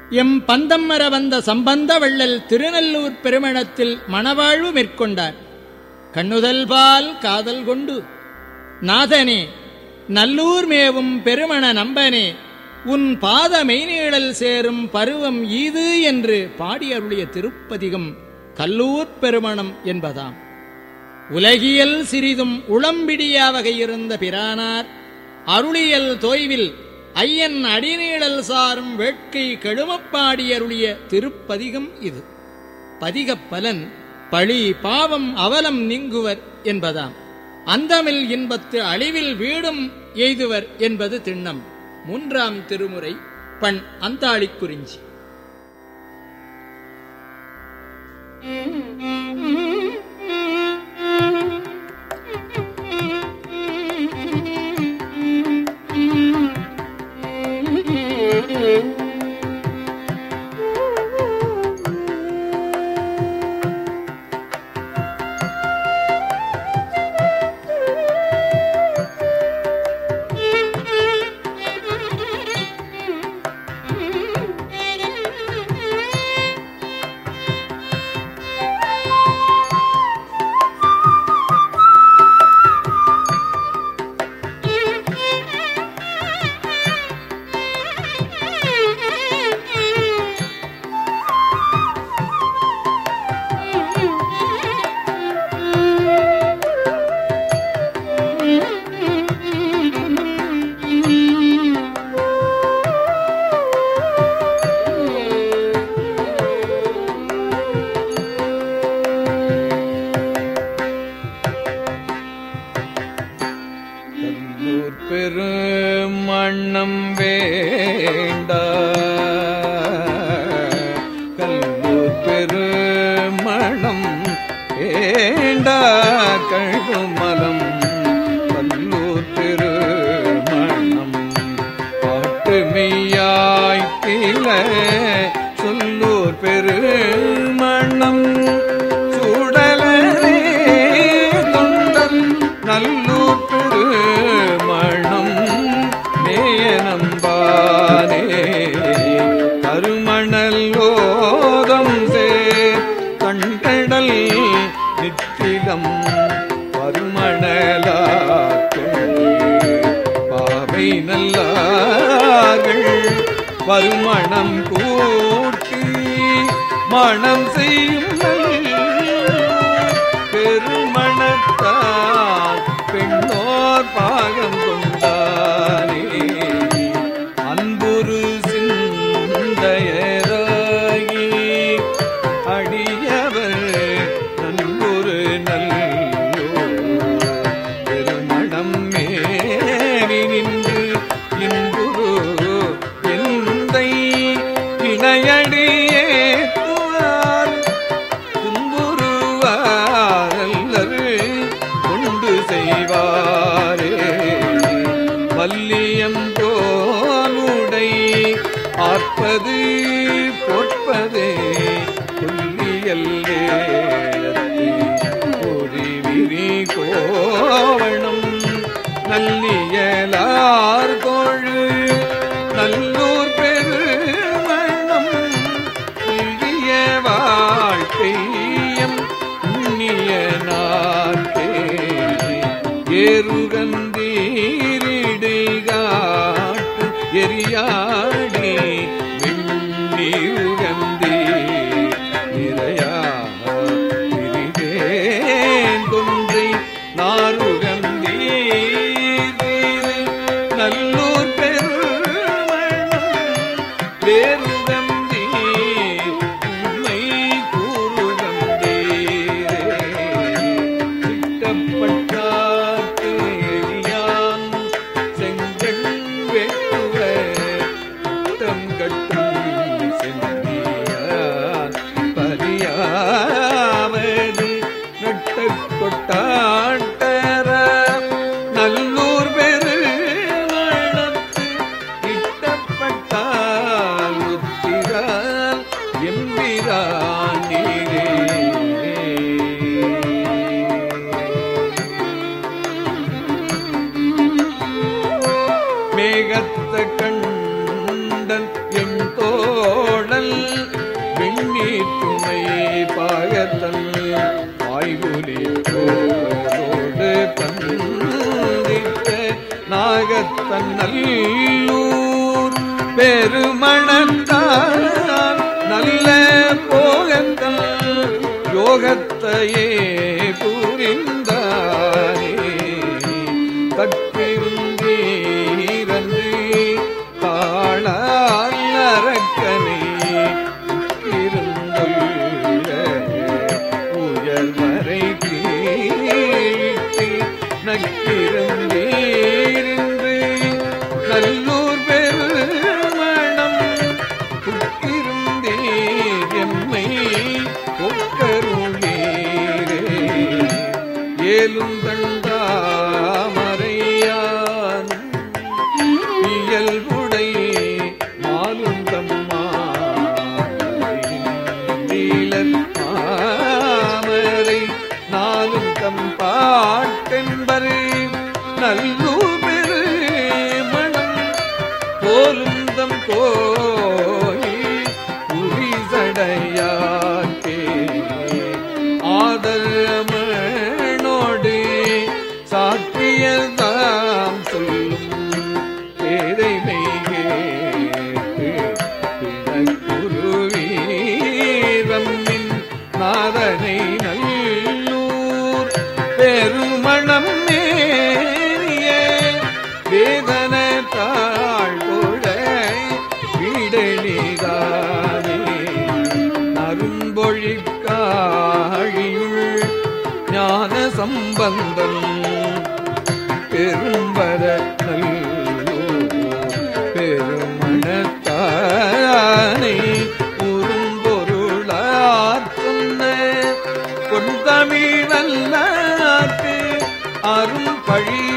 M பந்தம் மர வந்த சம்பந்த வள்ளல் திருநல்லூர் பெருமணத்தில் மணவாழ்வு மேற்கொண்டார் கண்ணுதல் பால் காதல் கொண்டு நாதனே நல்லூர் மேவும் பெருமண நம்பனே உன் பாத மெய்நீழல் சேரும் பருவம் ஈது என்று பாடியருடைய திருப்பதிகம் கல்லூர் பெருமணம் என்பதாம் உலகியல் சிறிதும் உளம்பிடியா வகையிருந்த பிரானார் அருளியல் தோய்வில் ஐயன் அடிநீழல் சாரும் வேட்கை கெழுமப்பாடியருளிய திருப்பதிகம் இது பதிகப் பலன் பழி பாவம் அவலம் நீங்குவர் என்பதாம் அந்தமில் இன்பத்து அழிவில் வீடும் எய்துவர் என்பது திண்ணம் மூன்றாம் திருமுறை பண் அந்தாளிக் குறிஞ்சி கல்லூர் பெருமண்ணம் வேண்ட கல்லூர் பெருமணம் வேண்ட கழுமலம் கல்லூர் பெருமணம் பாட்டு மெய்யாய்த்தில சொல்லூர் பெருமணம் சுடலே தொண்டன் நல்லூர் பெருமணம் மேயனம்பானே கருமணல் ஓதம் சே கண்கடல் நித்திலம் பருமணலா பாவை நல்லார்கள் பருமணம் கூட்டி மணம் செய்யும் பெருமணத்தான் பெண்ணோர் பாகம் கொண்டானே அன்புரு சிந்தையராகி அடியவர் நன்புரு நல்லோ பெருமணம் மேவி நின்று இன்புரு எந்தை இணையடியே துன்புறுவாரல்லரு கொண்டு செய்வாரே வல்லியம் தோலுடை ஆற்பது பொற்பது கொல்லியல்லே ஒரு விரி கோவணம் நல்லியலார் கோழு நல்லூர் பெருமணம் இழிய வாழ்க்கையம் புண்ணிய நாட்டே ஏறுகந்தீரிடுகாட்டு எரியாடி வெண்ணீருகந்தே நிறையா திரிகேன் தொன்றை நாருகந்தீர் நல்லூர் பெருமணம் வேறுகந்தே உண்மை கூறுகந்தே திட்டப்பட்டாத்து எளியான் செங்கண் வெட்டுவ திட்டம் கட்டும் சென்றியான் பரியாவது நட்ட கொட்டாட்டர நல்லூர் பெருமணத்து இட்டப்பட்டால் உத்திரால் எம்பிரானீரே மேகத்த கண்டல் என் தோழ தன்னல்லூர் பெருமணத்தான் நல்ல போகங்கள் யோகத்தையே புரிந்தாரே கற்றிருந்தீரன்று காளால் அரக்கனை இருந்துள்ள உயர்வரை கீழ்த்தி நக்கிருந்தீரின்று நல்லூர் பெருமணம் புக்கிருந்தீர் எம்மை ஒக்கருளீரே ஏலும் தண்டாமரையான் இயல்புடை மாலுந்தம்மா நீலர் மாமரை நாலும் தம் பாட்டென்பர் நல்லூர் பெரு மணம் போலுந்தம் கோயில் புரிசடையாக்கே ஆதரமனோடு சாற்றியதாம் சொல்லும் பேதைமை குருவீரம்மின் நாதனை நல்லூர் பெருமணம் மேறிய வேதன தாழ்கொட வீடெளிதானே அரும்பொழிக்காழியுள் ஞான சம்பந்தம் பெரும்பர பெருமணத்தானை உரும்பொருளார் சொன்ன பொன்தமிழல்லாக்கு அரும் பழி